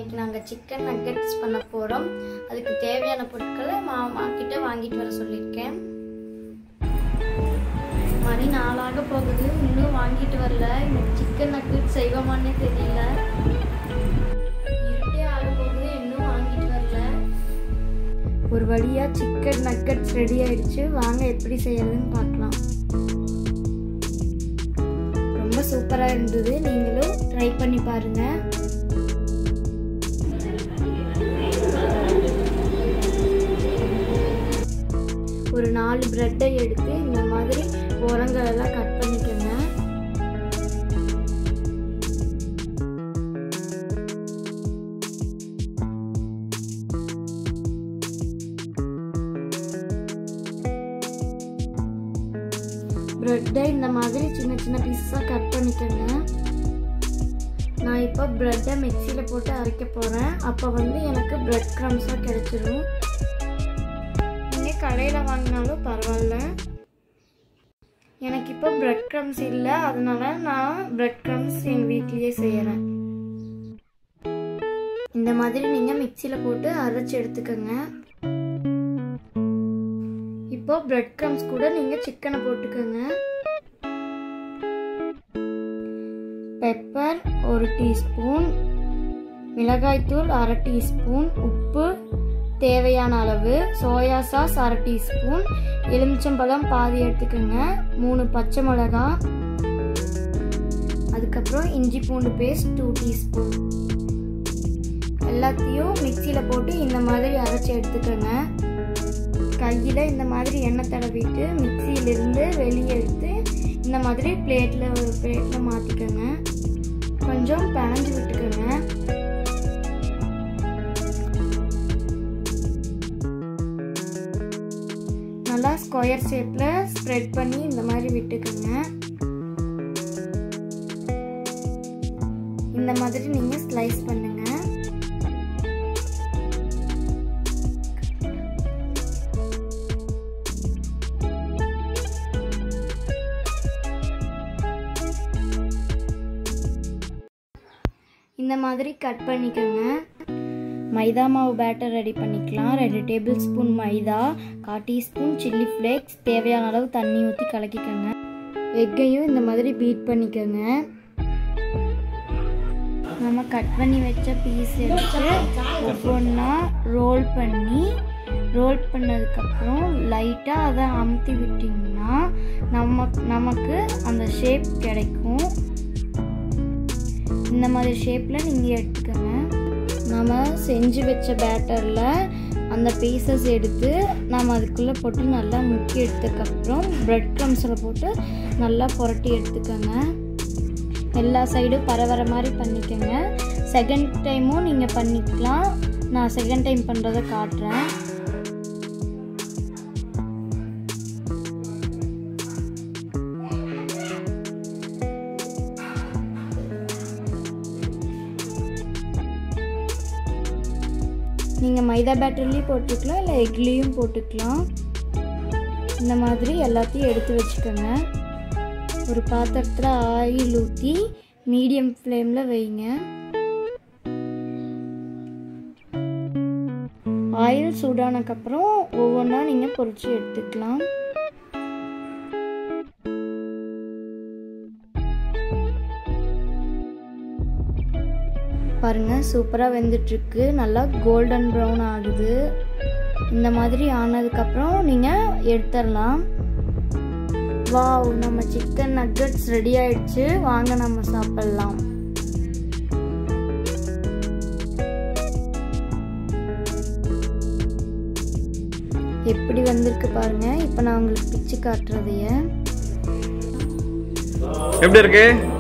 இன்னைக்கு நாங்கள் chicken nuggets பண்ண போகிறோம் அதுக்கு தேவையான பொருட்களை மாமா கிட்ட வாங்கிட்டு வர சொல்லியிருக்கேன் மணி நாளாக போகுது இன்னும் வாங்கிட்டு வரல இன்னைக்கு சிக்கன் நக்கெட் செய்வோமான்னே தெரியல இருட்டே ஆக போகுது இன்னும் வாங்கிட்டு வரல ஒரு வழியாக சிக்கன் நக்கெட்ஸ் ரெடி ஆயிடுச்சு வாங்க எப்படி செய்யறதுன்னு பார்க்கலாம் ரொம்ப சூப்பராக இருந்தது நீங்களும் ட்ரை பண்ணி பாருங்க ஒரு நாலு ப்ரெட்டை எடுத்து இந்த மாதிரி ஓரங்கள் எல்லாம் கட் பண்ணிக்கோங்க ப்ரெட்டை இந்த மாதிரி சின்ன சின்ன பீஸஸாக கட் பண்ணிக்கோங்க நான் இப்போ ப்ரெட்டை மிக்சியில் போட்டு அரைக்க போகிறேன் அப்போ வந்து எனக்கு ப்ரெட் க்ரம்ஸாக கிடைச்சிடும் நீங்கள் கடையில் வாங்கினாலும் பரவாயில்ல எனக்கு இப்போ ப்ரெட் க்ரம்ஸ் இல்லை அதனால நான் ப்ரெட் க்ரம்ஸ் எங்கள் வீட்லேயே செய்கிறேன் இந்த மாதிரி நீங்கள் மிக்சியில் போட்டு அரைச்சி எடுத்துக்கோங்க இப்போ பிரெட் க்ரம்ஸ் கூட நீங்கள் சிக்கனை போட்டுக்கோங்க பெப்பர் ஒரு டீஸ்பூன் மிளகாய்த்தூள் அரை டீஸ்பூன் உப்பு தேவையான அளவு சோயா சாஸ் அரை டீஸ்பூன் எலுமிச்சம்பழம் பாதி எடுத்துக்கோங்க மூணு பச்சை மிளகா அதுக்கப்புறம் இஞ்சி பூண்டு பேஸ்ட் டூ டீஸ்பூன் எல்லாத்தையும் மிக்சியில் போட்டு இந்த மாதிரி அரைச்சி எடுத்துக்கோங்க கையில் இந்த மாதிரி எண்ணெய் தடவிட்டு மிக்சியிலிருந்து வெளியே எடுத்து இந்த மாதிரி பிளேட்டில் ஒரு பிளேட்டில் மாற்றிக்கோங்க கொஞ்சம் பிணைஞ்சு விட்டுக்கோங்க நல்லா ஸ்கொயர் ஷேப்பில் ஸ்ப்ரெட் பண்ணி இந்த மாதிரி விட்டுக்கோங்க இந்த மாதிரி நீங்கள் ஸ்லைஸ் பண்ணுங்கள் இந்த மாதிரி கட் பண்ணிக்கோங்க மைதா மாவு பேட்டர் ரெடி பண்ணிக்கலாம் ரெண்டு டேபிள் ஸ்பூன் மைதா கால் டீஸ்பூன் சில்லி ஃப்ளேக்ஸ் தேவையான அளவு தண்ணி ஊற்றி கலக்கிக்கோங்க எக்கையும் இந்த மாதிரி பீட் பண்ணிக்கோங்க நம்ம கட் பண்ணி வச்ச பீஸ் எடுத்து ஒவ்வொன்றா ரோல் பண்ணி ரோல் பண்ணதுக்கப்புறம் லைட்டாக அதை அமுத்தி விட்டிங்கன்னா நம்ம நமக்கு அந்த ஷேப் கிடைக்கும் இந்த மாதிரி ஷேப்பில் நீங்கள் எடுத்துக்கோங்க நம்ம செஞ்சு வச்ச பேட்டரில் அந்த பீசஸ் எடுத்து நம்ம அதுக்குள்ளே போட்டு நல்லா முக்கி எடுத்ததுக்கப்புறம் ப்ரெட் க்ரம்ஸில் போட்டு நல்லா புரட்டி எடுத்துக்கோங்க எல்லா சைடும் பரவர மாதிரி பண்ணிக்கோங்க செகண்ட் டைமும் நீங்கள் பண்ணிக்கலாம் நான் செகண்ட் டைம் பண்ணுறதை காட்டுறேன் நீங்கள் மைதா பேட்டர்லேயும் போட்டுக்கலாம் இல்லை எக்லேயும் போட்டுக்கலாம் இந்த மாதிரி எல்லாத்தையும் எடுத்து வச்சுக்கோங்க ஒரு பாத்திரத்தில் ஆயில் ஊற்றி மீடியம் ஃப்ளேமில் வைங்க ஆயில் சூடானக்கப்புறம் ஒவ்வொன்றா நீங்கள் பொரிச்சு எடுத்துக்கலாம் பாருங்கள் சூப்பராக வெந்துட்டுருக்கு நல்லா கோல்டன் ப்ரௌன் ஆகுது இந்த மாதிரி ஆனதுக்கப்புறம் நீங்கள் எடுத்துடலாம் வாவ் நம்ம சிக்கன் நக்கட்ஸ் ரெடி ஆயிடுச்சு வாங்க நம்ம சாப்பிட்லாம் எப்படி வந்திருக்கு பாருங்க இப்போ நான் உங்களுக்கு பிச்சு காட்டுறதைய எப்படி இருக்கு